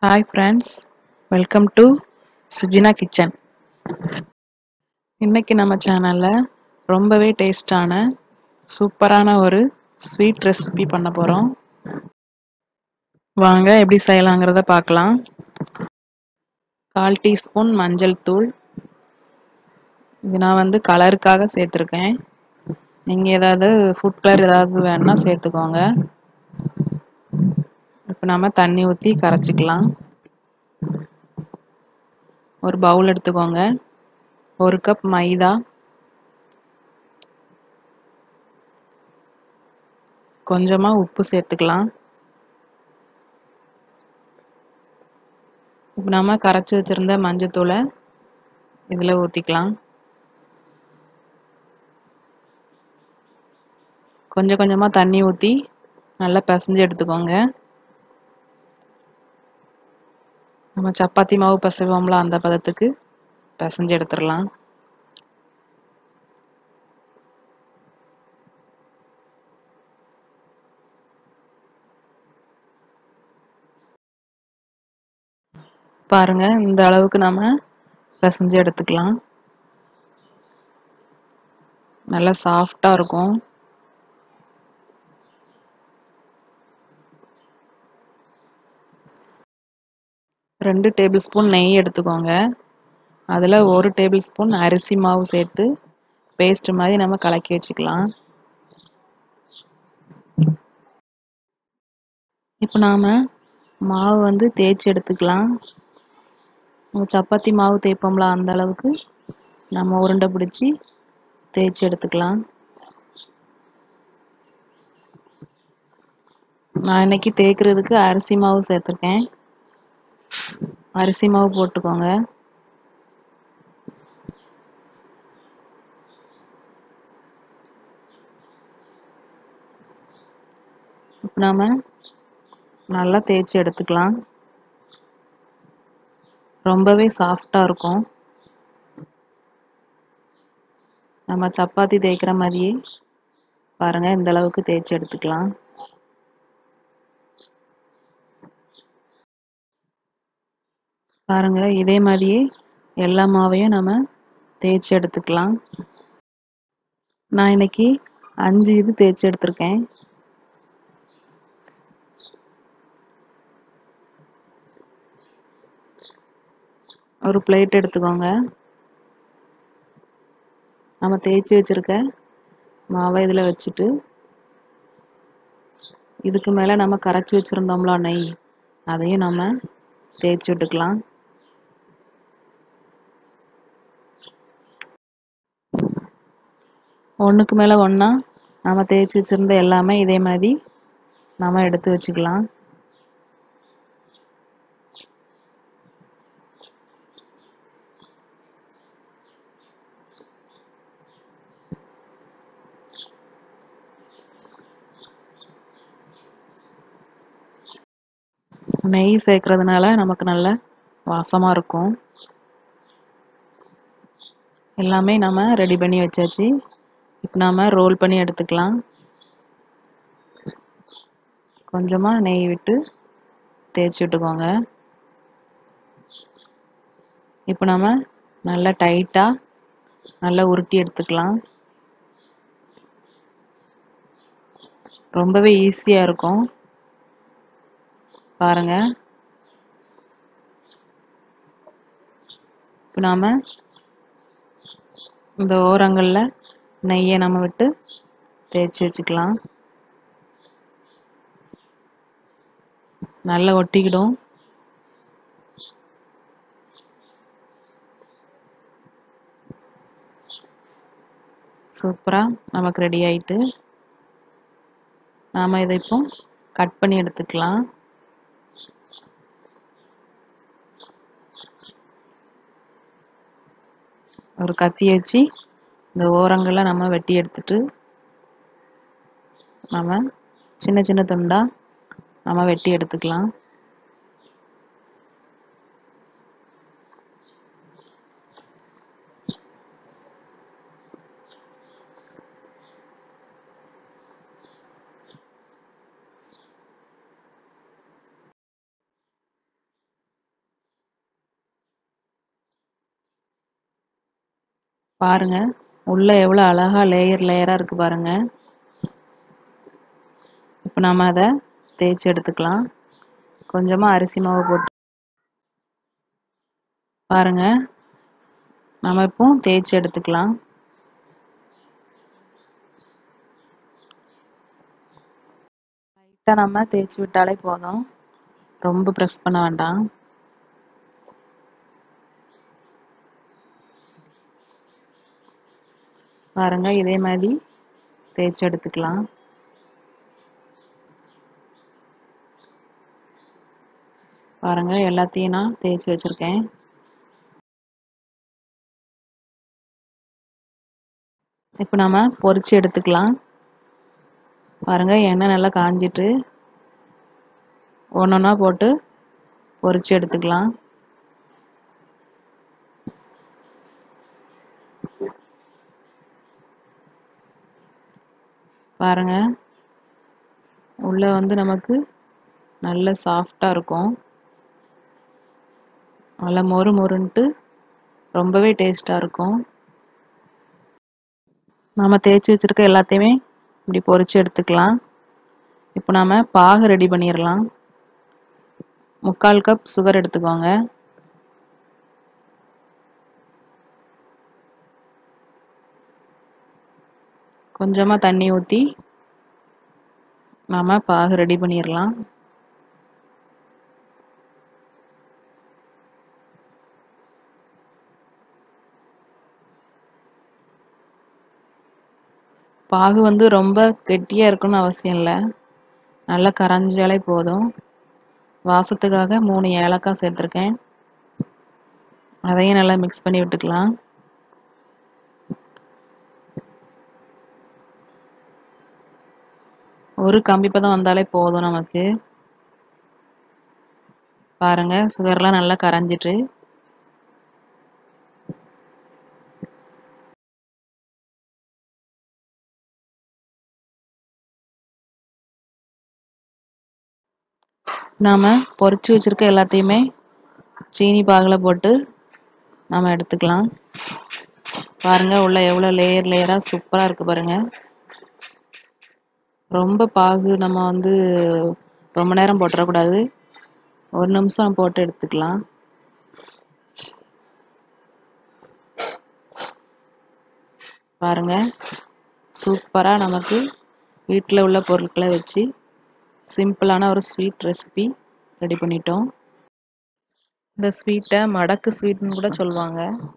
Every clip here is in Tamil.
hi friends welcome to Sujina kitchen இன்னைக்கு நம்ம சேனலில் ரொம்பவே டேஸ்டான சூப்பரான ஒரு ஸ்வீட் ரெசிபி பண்ண போகிறோம் வாங்க எப்படி செய்யலாங்கிறத பார்க்கலாம் கால் டீஸ்பூன் மஞ்சள் தூள் இது நான் வந்து கலருக்காக சேர்த்துருக்கேன் நீங்கள் ஏதாவது ஃபுட் கலர் ஏதாவது வேணுன்னா சேர்த்துக்கோங்க இப்போ நம்ம தண்ணி ஊற்றி கரைச்சிக்கலாம் ஒரு பவுல் எடுத்துக்கோங்க ஒரு கப் மைதா கொஞ்சமாக உப்பு சேர்த்துக்கலாம் இப்போ நம்ம கரைச்சி வச்சுருந்த மஞ்சத்தூளை இதில் ஊற்றிக்கலாம் கொஞ்சம் கொஞ்சமாக தண்ணி ஊற்றி நல்லா பிசைஞ்சு எடுத்துக்கோங்க நம்ம சப்பாத்தி மாவு பிசைவோம்ல அந்த பதத்துக்கு பிசைஞ்சு எடுத்துடலாம் பாருங்க இந்த அளவுக்கு நம்ம பிசைஞ்சு எடுத்துக்கலாம் நல்லா சாஃப்டாக இருக்கும் ரெண்டு டேபிள் ஸ்பூன் நெய் எடுத்துக்கோங்க அதில் ஒரு டேபிள் ஸ்பூன் அரிசி மாவு சேர்த்து பேஸ்ட் மாதிரி நம்ம கலக்கி வச்சுக்கலாம் இப்போ நாம் மாவு வந்து தேய்ச்சி எடுத்துக்கலாம் சப்பாத்தி மாவு தேய்ப்போம்ல அந்த அளவுக்கு நம்ம உருண்டை பிடிச்சி தேய்ச்சி எடுத்துக்கலாம் நான் இன்னைக்கு தேய்க்கிறதுக்கு அரிசி மாவு சேர்த்துருக்கேன் அரிசி மாவு போட்டுக்கோங்க இப்போ நாம் நல்லா தேய்ச்சி எடுத்துக்கலாம் ரொம்பவே சாஃப்டாக இருக்கும் நம்ம சப்பாத்தி தேய்க்கிற மாதிரியே பாருங்கள் இந்த அளவுக்கு தேய்ச்சி எடுத்துக்கலாம் பாருங்க இதே மாதிரியே எல்லா மாவையும் நம்ம தேய்ச்சி எடுத்துக்கலாம் நான் இன்னைக்கு அஞ்சு இது தேய்ச்சி எடுத்திருக்கேன் ஒரு பிளேட் எடுத்துக்கோங்க நம்ம தேய்ச்சி வச்சிருக்க மாவை இதில் வச்சுட்டு இதுக்கு மேலே நம்ம கரைச்சி வச்சுருந்தோம்ல நெய் அதையும் நம்ம தேய்ச்சி விட்டுக்கலாம் ஒன்றுக்கு மேலே ஒன்றா நம்ம தேய்ச்சி வச்சுருந்த எல்லாமே இதே மாதிரி நம்ம எடுத்து வச்சுக்கலாம் நெய் சேர்க்கறதுனால நமக்கு நல்ல வாசமாக இருக்கும் எல்லாமே நம்ம ரெடி பண்ணி வச்சாச்சு இப்போ நாம் ரோல் பண்ணி எடுத்துக்கலாம் கொஞ்சமாக நெய் விட்டு தேய்ச்சி விட்டுக்கோங்க இப்போ நம்ம நல்லா டைட்டாக நல்லா உருட்டி எடுத்துக்கலாம் ரொம்பவே ஈஸியாக இருக்கும் பாருங்க இப்போ நாம் இந்த ஓரங்களில் நெய்யை நம்ம விட்டு தேய்ச்சி வச்சுக்கலாம் நல்லா ஒட்டிக்கிடும் சூப்பராக நமக்கு ரெடி ஆயிட்டு நாம் இதை இப்போ கட் பண்ணி எடுத்துக்கலாம் ஒரு கத்தி வச்சு இந்த ஓரங்களில் நம்ம வெட்டி எடுத்துட்டு நம்ம சின்ன சின்ன துண்டாக நம்ம வெட்டி எடுத்துக்கலாம் பாருங்க உள்ள எவ்வளோ அழகா லேயர் லேயராக இருக்கு பாருங்க இப்போ நம்ம அதை தேய்ச்சி எடுத்துக்கலாம் கொஞ்சமாக அரிசி மாவு போட்டு பாருங்க நம்ம இப்போ தேய்ச்சி எடுத்துக்கலாம் லைட்டாக நம்ம தேய்ச்சி விட்டாலே போதும் ரொம்ப ப்ரெஸ் பண்ண வேண்டாம் பாருங்க இதே மாதிரி தேய்ச்சி எடுத்துக்கலாம் பாருங்க எல்லாத்தையும் நான் தேய்ச்சி வச்சுருக்கேன் இப்போ நம்ம பொரிச்சு எடுத்துக்கலாம் பாருங்க எண்ணெய் நல்லா காஞ்சிட்டு ஒன்றொன்னா போட்டு பொரிச்சு எடுத்துக்கலாம் பாருங்க உள்ள வந்து நமக்கு நல்ல சாஃப்டாக இருக்கும் நல்லா மொறு மொறுன்ட்டு ரொம்பவே டேஸ்ட்டாக இருக்கும் நம்ம தேய்ச்சி வச்சுருக்க எல்லாத்தையுமே இப்படி பொரிச்சு எடுத்துக்கலாம் இப்போ நாம் பாகு ரெடி பண்ணிடலாம் முக்கால் கப் சுகர் எடுத்துக்கோங்க கொஞ்சமாக தண்ணி ஊற்றி நாம் பாகு ரெடி பண்ணிடலாம் பாகு வந்து ரொம்ப கெட்டியாக இருக்கணும்னு அவசியம் இல்லை நல்லா கரைஞ்சாலே போதும் வாசத்துக்காக மூணு ஏலக்காய் சேர்த்துருக்கேன் அதையும் நல்லா மிக்ஸ் பண்ணி விட்டுக்கலாம் ஒரு கம்பி பதம் வந்தாலே போதும் நமக்கு பாருங்க சுகர்லாம் நல்லா கரைஞ்சிட்டு நாம் பொரிச்சு வச்சுருக்க எல்லாத்தையுமே சீனி பாகில் போட்டு நாம் எடுத்துக்கலாம் பாருங்கள் உள்ள எவ்வளோ லேயர் லேயராக சூப்பராக இருக்குது பாருங்கள் ரொம்ப பாகு நம்ம வந்து ரொம்ப நேரம் போட்டுறக்கூடாது ஒரு நிமிஷம் போட்டு எடுத்துக்கலாம் பாருங்க சூப்பராக நமக்கு வீட்டில் உள்ள பொருட்களை வச்சு சிம்பிளான ஒரு ஸ்வீட் ரெசிபி ரெடி பண்ணிட்டோம் இந்த ஸ்வீட்டை மடக்கு ஸ்வீட்னு கூட சொல்லுவாங்க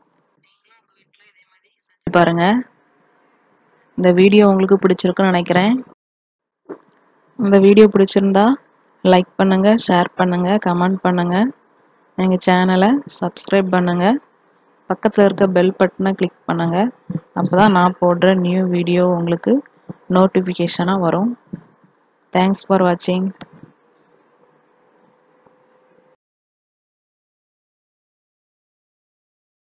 பாருங்க இந்த வீடியோ உங்களுக்கு பிடிச்சிருக்குன்னு நினைக்கிறேன் இந்த வீடியோ பிடிச்சிருந்தா லைக் பண்ணுங்கள் ஷேர் பண்ணுங்கள் கமெண்ட் பண்ணுங்கள் எங்கள் சேனலை சப்ஸ்கிரைப் பண்ணுங்கள் பக்கத்தில் இருக்க பெல் பட்டனை கிளிக் பண்ணுங்கள் அப்போ தான் நான் போடுற நியூ வீடியோ உங்களுக்கு நோட்டிஃபிகேஷனாக வரும் தேங்க்ஸ் ஃபார் வாட்சிங்